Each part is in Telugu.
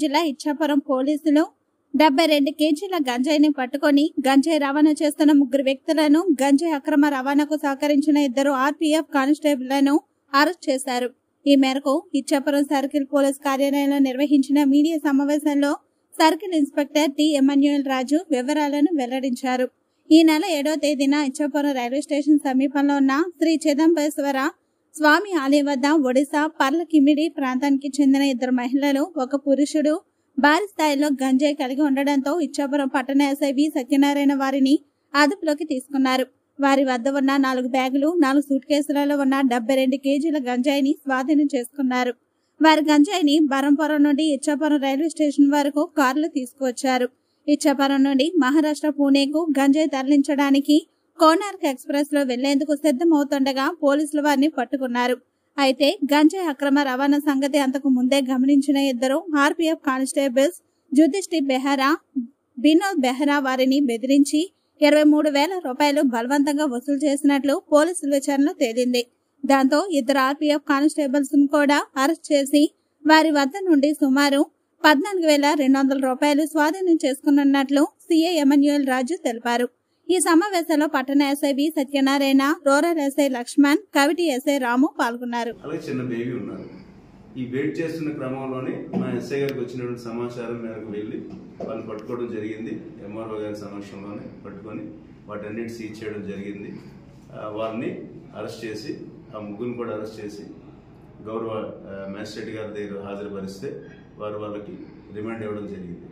జిల్లా ఇచ్చాపురం పోలీసులు డెబ్బై రెండు కేజీల గంజాయిని పట్టుకొని గంజాయి రవాణా చేస్తున్న ముగ్గురు వ్యక్తులను గంజాయి అక్రమ రవాణాకు సహకరించిన ఇద్దరు ఆర్పీఎఫ్ కానిస్టేబుళ్లను అరెస్ట్ చేశారు ఈ మేరకు ఇచ్చాపురం సర్కిల్ పోలీస్ కార్యాలయంలో నిర్వహించిన మీడియా సమావేశంలో circle inspector T Emmanuel Raju వివరాలను వెల్లడించారు ఈ నెల ఏడో తేదీన ఇచ్చాపురం రైల్వే స్టేషన్ సమీపంలో ఉన్న శ్రీ చిదంబేశ్వర స్వామి ఆలయం వద్ద ఒడిశా పర్లకిమిడి ప్రాంతానికి చెందిన ఇద్దరు మహిళలు ఒక పురుషుడు భారీ స్థాయిలో గంజాయి కలిగి ఉండడంతో ఇచ్చాపురం పట్టణ ఎస్ఐ వి సత్యనారాయణ వారిని అదుపులోకి తీసుకున్నారు వారి వద్ద ఉన్న నాలుగు బ్యాగులు నాలుగు సూట్ కేసులలో ఉన్న డెబ్బై రెండు కేజీల గంజాయిని స్వాధీనం చేసుకున్నారు వారి గంజాయిని బరంపురం నుండి ఇచ్చాపురం రైల్వే స్టేషన్ వరకు కారులో తీసుకువచ్చారు ఇచ్చాపురం నుండి మహారాష్ట్ర పూణేకు గంజాయి తరలించడానికి కోనార్క్ ఎక్స్ప్రెస్ లో వెళ్లేందుకు సిద్ధమవుతుండగా పోలీసులు వారిని పట్టుకున్నారు అయితే గంజాయి అక్రమ రవాణా సంగతి అంతకు ముందే గమనించిన ఇద్దరు ఆర్పీఎఫ్ కానిస్టేబుల్స్ జుదిష్టి బెహరా వినోద్ బెహ్రా వారిని బెదిరించి ఇరవై మూడు వేల రూపాయలు బలవంతంగా వసూలు చేసినట్లు పోలీసుల విచారణలో తేలింది దాంతో ఇద్దరు ఆర్పీఎఫ్ కానిస్టేబుల్స్ కూడా అరెస్ట్ చేసి వారి వద్ద నుండి సుమారు పద్నాలుగు వేల రెండు వందల రూపాయలు స్వాధీనం చేసుకున్నట్లు సీఐ ఎమన్యుయల్ రాజు తెలిపారు ఈ సమావేశంలో పట్టణ SI V Satyanarayana rural SI Laxman Kaviti SI Ramu పాల్గొన్నారు అలాగే చిన్న బేబీ ఉన్నారు ఈ వెయిట్ చేస్తున్న క్రమంలోనే మా ఎస్ఐ గారికి వచ్చినటువంటి సమాచారం మేరకు వెళ్ళి వాళ్ళని పట్టుకోవడం జరిగింది ఎంఆర్ఓ గారి సమక్షంలోనే పట్టుకొని వాటన్నిటి సీజ్ చేయడం జరిగింది ఆ, వారిని అరెస్ట్ చేసి ఆ ముగ్గురిని కూడా అరెస్ట్ చేసి గౌరవ ఆ, మేజిస్ట్రేట్ గారి దగ్గర హాజరుపరిస్తే వారు వాళ్ళకి రిమాండ్ ఇవ్వడం జరిగింది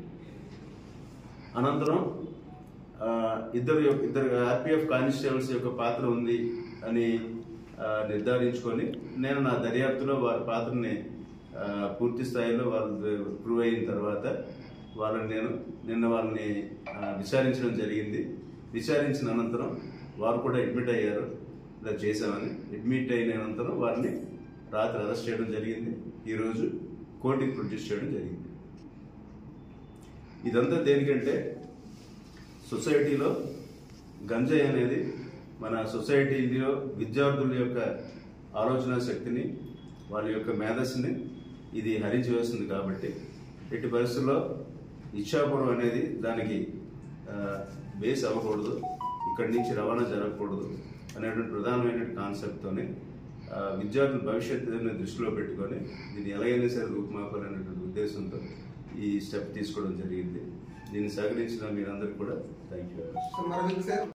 అనంతరం ఆ, ఇద్దరు యొక్క- ఇద్దరు ఆర్పిఎఫ్ కానిస్టేబుల్స్ యొక్క పాత్ర ఉంది అని ఆ, నిర్ధారించుకొని నేను నా దర్యాప్తులో వారి పాత్రని ఆ, పూర్తి స్థాయిలో వాళ్ళు ప్రూవ్ అయిన తర్వాత వాళ్ళని నేను నిన్న వాళ్ళని ఆ, విచారించడం జరిగింది విచారించిన అనంతరం వారు కూడా అడ్మిట్ అయ్యారు ఇలా చేశామని అడ్మిట్ అయిన అనంతరం వారిని రాత్రి అరెస్ట్ చేయడం జరిగింది ఈరోజు కోర్టుకి ప్రొడ్యూస్ చేయడం జరిగింది ఇదంతా దేనికంటే సొసైటీలో గంజాయి అనేది మన సొసైటీలో విద్యార్థుల యొక్క ఆలోచన శక్తిని వాళ్ళ యొక్క మేధస్సుని ఇది హరించి వేస్తుంది కాబట్టి ఎట్టి పరిస్థితుల్లో ఇచ్చాపురం అనేది దానికి ఆ, బేస్ అవ్వకూడదు ఇక్కడి నుంచి రవాణా జరగకూడదు అనేటువంటి ప్రధానమైన కాన్సెప్ట్తోనే ఆ, విద్యార్థుల భవిష్యత్తుని దృష్టిలో పెట్టుకొని దీన్ని ఎలాగైనా సరే రూపుమాపాలనేటువంటి ఉద్దేశంతో ఈ స్టెప్ తీసుకోవడం జరిగింది దీన్ని సహకరించిన మీరందరికీ కూడా థ్యాంక్ యూ సో మరొకసారి